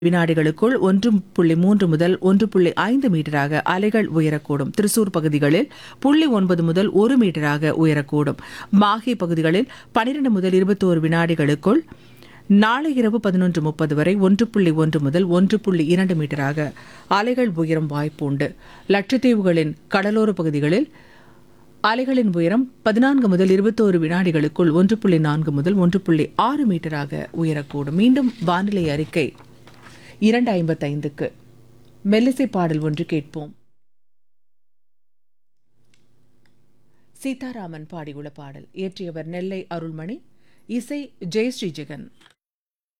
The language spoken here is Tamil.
வினாடிகளுக்குள் ஒன்று புள்ளி மூன்று முதல் ஒன்று புள்ளி ஐந்து மீட்டராக அலைகள் உயரக்கூடும் திருசூர் பகுதிகளில் புள்ளி ஒன்பது முதல் ஒரு மீட்டராக உயரக்கூடும் மாஹே பகுதிகளில் பனிரெண்டு முதல் இருபத்தோரு வினாடிகளுக்குள் நாளை இரவு பதினொன்று முப்பது வரை ஒன்று புள்ளி ஒன்று முதல் ஒன்று புள்ளி இரண்டு மீட்டராக அலைகள் உயரும் வாய்ப்பு உண்டு லட்சத்தீவுகளின் கடலோர பகுதிகளில் அலைகளின் உயரம் பதினான்கு முதல் இருபத்தோரு வினாடிகளுக்குள் ஒன்று புள்ளி நான்கு முதல் ஒன்று புள்ளி ஆறு மீட்டராக உயரக்கூடும் மீண்டும் வானிலை அறிக்கை இரண்டு ஐம்பத்தைந்துக்கு மெல்லிசை பாடல் ஒன்று கேட்போம் சீதாராமன் பாடியுள்ள பாடல் இயற்றியவர் நெல்லை அருள்மணி இசை ஜெயஸ்ரீ ஜெகன்